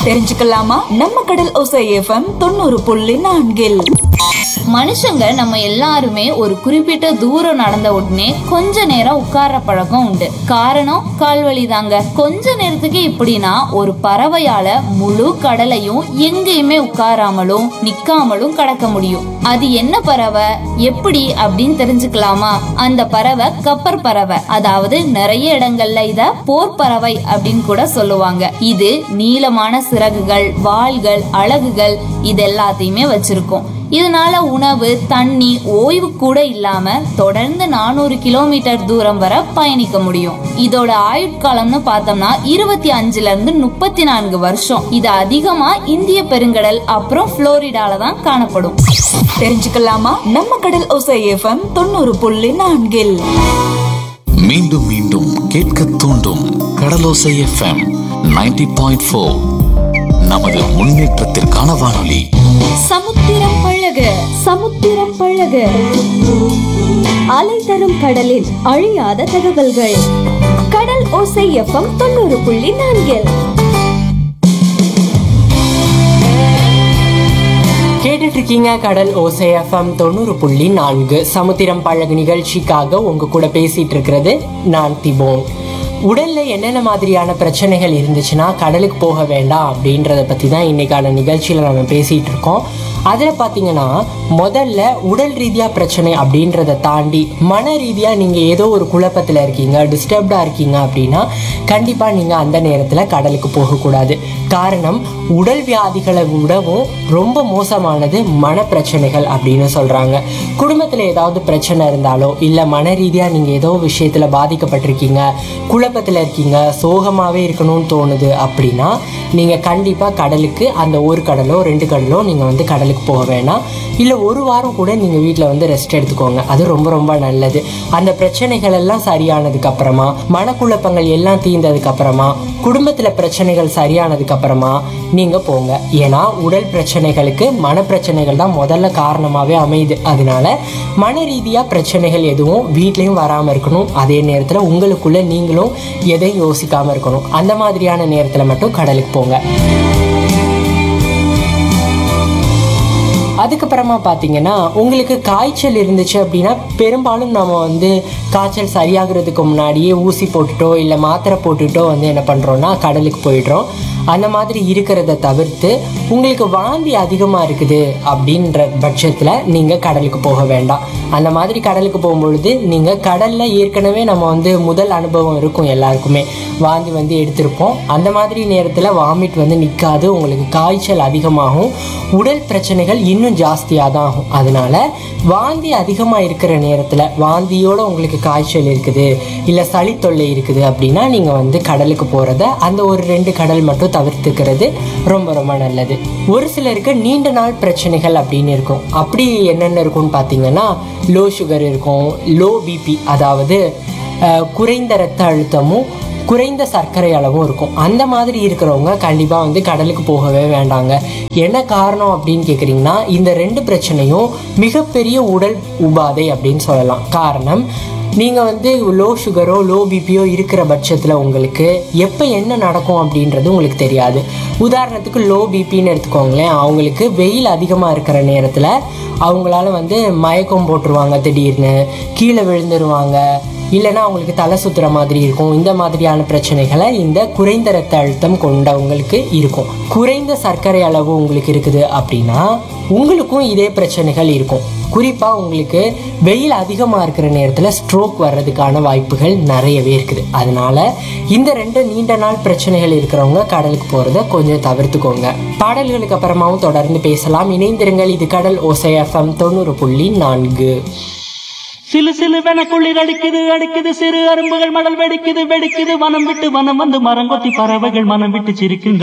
தெரிஞ்சுக்கலாமா நம்ம கடல் ஒசை எஃப்எம் தொண்ணூறு புள்ளி நான்கில் மனுஷங்க நம்ம எல்லாருமே ஒரு குறிப்பிட்ட தூரம் நடந்த உடனே கொஞ்ச நேரம் உட்கார்ற பழக்கம் உண்டு காரணம் கால்வலி தாங்க கொஞ்ச நேரத்துக்கு இப்படின்னா ஒரு பறவையால முழு கடலையும் எங்கேயுமே உட்காராமலும் நிக்காமலும் கடக்க முடியும் அது என்ன பறவை எப்படி அப்படின்னு தெரிஞ்சுக்கலாமா அந்த பறவை கப்பர் பறவை அதாவது நிறைய இடங்கள்ல இத போர் பறவை அப்படின்னு கூட சொல்லுவாங்க இது நீளமான சிறகுகள் வாள்கள் அலகுகள் இது எல்லாத்தையுமே வச்சிருக்கும் இதனால உணவு தண்ணி ஓய்வு கூட இல்லாம தொடர்ந்து நானூறு கிலோமீட்டர் தூரம் வரை பயணிக்க முடியும் இதோட ஆயுட்காலம்னு பார்த்தோம்னா இருபத்தி அஞ்சுல இருந்து முப்பத்தி நான்கு வருஷம் இது அதிகமா இந்திய பெருங்கடல் அப்புறம் புளோரிடால தான் காணப்படும் தெரிஞ்சுக்கலாமா நம்ம கடல் ஒசை எஃப்எம் தொண்ணூறு புள்ளி நான்கில் மீண்டும் மீண்டும் கேட்க தூண்டும் கடலோசை எஃப்எம் 90.4 பாயிண்ட் ஃபோர் நமது முன்னேற்றத்திற்கான வானொலி சமுத்திரம் பழக சமுத்திரம் பழக அலை தரும் கடலில் அழியாத தகவல்கள் கடல் ஓசை எஃப்எம் தொண்ணூறு புள்ளி நான்கில் கேட்டுட்டு இருக்கீங்க கடல் ஓசை எஃப்எம் தொண்ணூறு புள்ளி நான்கு சமுத்திரம் பழகு நிகழ்ச்சிக்காக உங்க கூட பேசிட்டு இருக்கிறது நான் திபோன் உடல்ல என்னென்ன மாதிரியான பிரச்சனைகள் இருந்துச்சுன்னா கடலுக்கு போக வேண்டாம் அப்படின்றத பத்தி தான் இன்னைக்கான நிகழ்ச்சியில நம்ம பேசிட்டு இருக்கோம் அதில் பார்த்தீங்கன்னா முதல்ல உடல் ரீதியாக பிரச்சனை அப்படின்றத தாண்டி மன ரீதியாக நீங்கள் ஏதோ ஒரு குழப்பத்தில் இருக்கீங்க டிஸ்டர்ப்டாக இருக்கீங்க அப்படின்னா கண்டிப்பாக நீங்கள் அந்த நேரத்தில் கடலுக்கு போகக்கூடாது காரணம் உடல் வியாதிகளை விடவும் ரொம்ப மோசமானது மன பிரச்சனைகள் அப்படின்னு சொல்கிறாங்க குடும்பத்தில் ஏதாவது பிரச்சனை இருந்தாலோ இல்லை மன ரீதியாக நீங்கள் ஏதோ விஷயத்தில் பாதிக்கப்பட்டிருக்கீங்க குழப்பத்தில் இருக்கீங்க சோகமாகவே இருக்கணும்னு தோணுது அப்படின்னா நீங்கள் கண்டிப்பாக கடலுக்கு அந்த ஒரு கடலோ ரெண்டு கடலோ நீங்கள் வந்து கடலுக்கு போக வேணாம் இல்லை ஒரு வாரம் கூட நீங்கள் வீட்டில் வந்து ரெஸ்ட் எடுத்துக்கோங்க அது ரொம்ப ரொம்ப நல்லது அந்த பிரச்சனைகள் எல்லாம் சரியானதுக்கு அப்புறமா மனக்குழப்பங்கள் எல்லாம் தீர்ந்ததுக்கு அப்புறமா குடும்பத்தில் பிரச்சனைகள் சரியானதுக்கு அப்புறமா நீங்கள் போங்க ஏன்னா உடல் பிரச்சனைகளுக்கு மன பிரச்சனைகள் தான் முதல்ல காரணமாகவே அமையுது அதனால மன ரீதியாக பிரச்சனைகள் எதுவும் வீட்லேயும் வராமல் இருக்கணும் அதே நேரத்தில் உங்களுக்குள்ள நீங்களும் எதையும் யோசிக்காமல் இருக்கணும் அந்த மாதிரியான நேரத்தில் மட்டும் கடலுக்கு போங்க அதுக்கப்புறமா பார்த்தீங்கன்னா உங்களுக்கு காய்ச்சல் இருந்துச்சு அப்படின்னா பெரும்பாலும் நம்ம வந்து காய்ச்சல் சரியாகிறதுக்கு முன்னாடியே ஊசி போட்டுட்டோ இல்லை மாத்திரை போட்டுட்டோ வந்து என்ன பண்ணுறோன்னா கடலுக்கு போயிடுறோம் அந்த மாதிரி இருக்கிறத தவிர்த்து உங்களுக்கு வாந்தி அதிகமாக இருக்குது அப்படின்ற பட்சத்தில் நீங்கள் கடலுக்கு போக வேண்டாம் அந்த மாதிரி கடலுக்கு போகும்பொழுது நீங்கள் கடலில் ஏற்கனவே நம்ம வந்து முதல் அனுபவம் இருக்கும் எல்லாருக்குமே வாந்தி வந்து எடுத்திருப்போம் அந்த மாதிரி நேரத்தில் வாமிட் வந்து நிற்காது உங்களுக்கு காய்ச்சல் அதிகமாகும் உடல் பிரச்சனைகள் இன்னும் ஜாஸ்தியாக தான் ஆகும் அதனால வாந்தி அதிகமாக இருக்கிற நேரத்தில் வாந்தியோட உங்களுக்கு காய்ச்சல் இருக்குது இல்லை சளி தொல்லை இருக்குது அப்படின்னா நீங்கள் வந்து கடலுக்கு போகிறத அந்த ஒரு ரெண்டு கடல் மட்டும் தவிர்த்துக்கிறது ரொம்ப ரொம்ப நல்லது ஒரு சிலருக்கு நீண்ட நாள் பிரச்சனைகள் அப்படின்னு இருக்கும் அப்படி என்னென்ன இருக்கும்னு பார்த்தீங்கன்னா லோ சுகர் இருக்கும் லோ பிபி அதாவது அஹ், குறைந்த ரத்த அழுத்தமும் குறைந்த சர்க்கரை அளவும் இருக்கும் அந்த மாதிரி இருக்கிறவங்க கண்டிப்பாக வந்து கடலுக்கு போகவே வேண்டாங்க என்ன காரணம் அப்படின்னு கேட்குறீங்கன்னா இந்த ரெண்டு பிரச்சனையும் மிகப்பெரிய உடல் உபாதை அப்படின்னு சொல்லலாம் காரணம் நீங்கள் வந்து லோ சுகரோ லோ பிபியோ இருக்கிற பட்சத்தில் உங்களுக்கு எப்போ என்ன நடக்கும் அப்படின்றது உங்களுக்கு தெரியாது உதாரணத்துக்கு லோ பிபின்னு எடுத்துக்கோங்களேன் அவங்களுக்கு வெயில் அதிகமாக இருக்கிற நேரத்தில் அவங்களால வந்து மயக்கம் போட்டுருவாங்க திடீர்னு கீழே விழுந்துருவாங்க இல்லைன்னா அவங்களுக்கு தலை சுத்துற மாதிரி இருக்கும் இந்த மாதிரியான பிரச்சனைகளை இந்த குறைந்த ரத்த அழுத்தம் கொண்டவங்களுக்கு இருக்கும் குறைந்த சர்க்கரை அளவு உங்களுக்கு இருக்குது அப்படின்னா உங்களுக்கும் இதே பிரச்சனைகள் இருக்கும் குறிப்பா உங்களுக்கு வெயில் அதிகமா இருக்கிற நேரத்துல ஸ்ட்ரோக் வர்றதுக்கான வாய்ப்புகள் நிறையவே இருக்குது அதனால இந்த ரெண்டு நீண்ட நாள் பிரச்சனைகள் இருக்கிறவங்க கடலுக்கு போறத கொஞ்சம் தவிர்த்துக்கோங்க பாடல்களுக்கு அப்புறமாவும் தொடர்ந்து பேசலாம் இணைந்திருங்கள் இது கடல் ஓசை எஃப்எம் தொண்ணூறு புள்ளி நான்கு சிலு சிலுவென குளிர் அடிக்குது அடிக்குது சிறு அரும்புகள் மடல் வெடிக்குது வெடிக்குது வனம் விட்டு வனம் வந்து மரங்கொத்தி பறவைகள் மனம் விட்டு சிரிக்கின்ற